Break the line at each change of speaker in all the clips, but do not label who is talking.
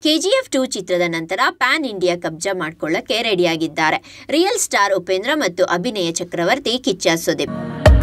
KGF two ಚಿತ್ರದ ನಂತರ pan India Kabzaa ಮಾಡ್ಕೊಳ್ಳಕ್ಕೆ ರೆಡಿಯಾಗಿದ್ದಾರೆ ರಿಯಲ್ ಸ್ಟಾರ್ ಉಪೇಂದ್ರ ಮತ್ತು ಅಭಿನಯ ಚಕ್ರವರ್ತಿ ಕಿಚ್ಚ ಸುದೀಪ್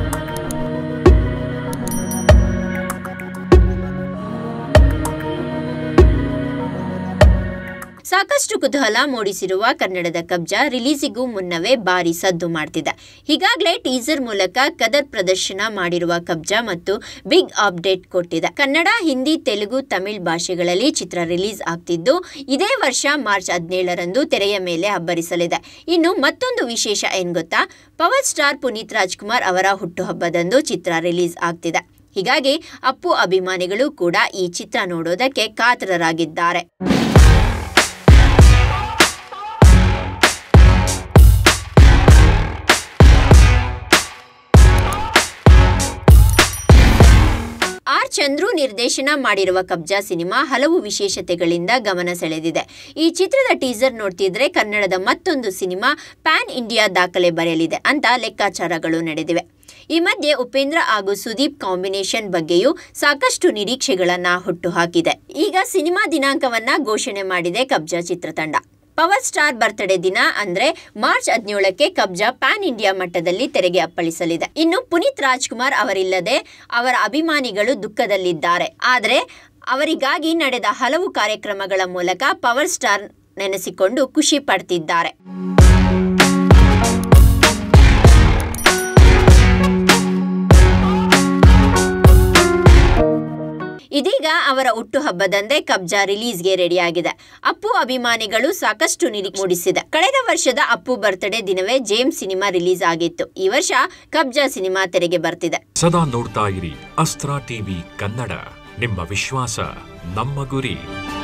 ಸಾಕಷ್ಟು ಕುತೂಹಲ ಮೂಡಿಸಿರುವ ಕನ್ನಡದ ಕಬ್ಜಾ ರಿಲೀಸಿಗೂ ಮುನ್ನವೇ ಭಾರಿ ಸದ್ದು ಮಾಡ್ತಿದೆ ಈಗಾಗಲೇ ಟೀಸರ್ ಮೂಲಕ ಕದರ್ ಪ್ರದರ್ಶನ ಮಾಡಿರುವ ಕಬ್ಜಾ ಮತ್ತು ಬಿಗ್ ಅಪ್ಡೇಟ್ ಕೊಟ್ಟಿದೆ ಕನ್ನಡ ಹಿಂದಿ ತೆಲುಗು ತಮಿಳ್ ಭಾಷೆಗಳಲ್ಲಿ ಚಿತ್ರ ರಿಲೀಸ್ ಆಗ್ತಿದ್ದು ಇದೇ ವರ್ಷ ಮಾರ್ಚ್ ಹದಿನೇಳರಂದು ತೆರೆಯ ಮೇಲೆ ಅಬ್ಬರಿಸಲಿದೆ ಇನ್ನು ಮತ್ತೊಂದು ವಿಶೇಷ ಏನ್ ಗೊತ್ತಾ ಪವರ್ ಸ್ಟಾರ್ ಪುನೀತ್ ರಾಜ್ಕುಮಾರ್ ಅವರ ಹುಟ್ಟುಹಬ್ಬದಂದು ಚಿತ್ರ ರಿಲೀಸ್ ಆಗ್ತಿದೆ ಹೀಗಾಗಿ ಅಪ್ಪು ಅಭಿಮಾನಿಗಳು ಕೂಡ ಈ ಚಿತ್ರ ನೋಡೋದಕ್ಕೆ ಕಾತರರಾಗಿದ್ದಾರೆ ಆರ್ ಚಂದ್ರು ನಿರ್ದೇಶನ ಮಾಡಿರುವ ಕಬ್ಜಾ ಸಿನಿಮಾ ಹಲವು ವಿಶೇಷತೆಗಳಿಂದ ಗಮನ ಸೆಳೆದಿದೆ ಈ ಚಿತ್ರದ ಟೀಸರ್ ನೋಡ್ತಿದ್ರೆ ಕನ್ನಡದ ಮತ್ತೊಂದು ಸಿನಿಮಾ ಪ್ಯಾನ್ ಇಂಡಿಯಾ ದಾಖಲೆ ಬರೆಯಲಿದೆ ಅಂತ ಲೆಕ್ಕಾಚಾರಗಳು ನಡೆದಿವೆ ಈ ಮಧ್ಯೆ ಉಪೇಂದ್ರ ಹಾಗೂ ಸುದೀಪ್ ಕಾಂಬಿನೇಷನ್ ಬಗ್ಗೆಯೂ ಸಾಕಷ್ಟು ನಿರೀಕ್ಷೆಗಳನ್ನ ಹುಟ್ಟುಹಾಕಿದೆ ಈಗ ಸಿನಿಮಾ ದಿನಾಂಕವನ್ನ ಘೋಷಣೆ ಮಾಡಿದೆ ಕಬ್ಜಾ ಚಿತ್ರತಂಡ ಪವರ್ ಸ್ಟಾರ್ ಬರ್ತ್ಡೇ ದಿನ ಅಂದ್ರೆ ಮಾರ್ಚ್ ಹದಿನೇಳಕ್ಕೆ ಕಬ್ಜಾ ಪ್ಯಾನ್ ಇಂಡಿಯಾ ಮಟ್ಟದಲ್ಲಿ ತೆರೆಗೆ ಅಪ್ಪಳಿಸಲಿದೆ ಇನ್ನು ಪುನೀತ್ ರಾಜ್ಕುಮಾರ್ ಅವರಿಲ್ಲದೆ ಅವರ ಅಭಿಮಾನಿಗಳು ದುಃಖದಲ್ಲಿದ್ದಾರೆ ಆದರೆ ಅವರಿಗಾಗಿ ನಡೆದ ಹಲವು ಕಾರ್ಯಕ್ರಮಗಳ ಮೂಲಕ ಪವರ್ ಸ್ಟಾರ್ ನೆನೆಸಿಕೊಂಡು ಖುಷಿ ಪಡ್ತಿದ್ದಾರೆ ಇದೀಗ ಅವರ ಹುಟ್ಟುಹಬ್ಬದಂದೇ ಕಬ್ಜಾ ರಿಲೀಸ್ಗೆ ರೆಡಿಯಾಗಿದೆ ಅಪ್ಪು ಅಭಿಮಾನಿಗಳು ಸಾಕಷ್ಟು ನಿರೀಕ್ಷೆ ಮೂಡಿಸಿದೆ ಕಳೆದ ವರ್ಷದ ಅಪ್ಪು ಬರ್ತ್ಡೇ ದಿನವೇ ಜೇಮ್ಸ್ ಸಿನಿಮಾ ರಿಲೀಸ್ ಆಗಿತ್ತು ಈ ವರ್ಷ ಕಬ್ಜಾ ಸಿನಿಮಾ ತೆರೆಗೆ ಬರ್ತಿದೆ
ಸದಾ ನೋಡ್ತಾ ಇರಿ ಅಸ್ತ್ರ ಟಿವಿ ಕನ್ನಡ ನಿಮ್ಮ ವಿಶ್ವಾಸ ನಮ್ಮ ಗುರಿ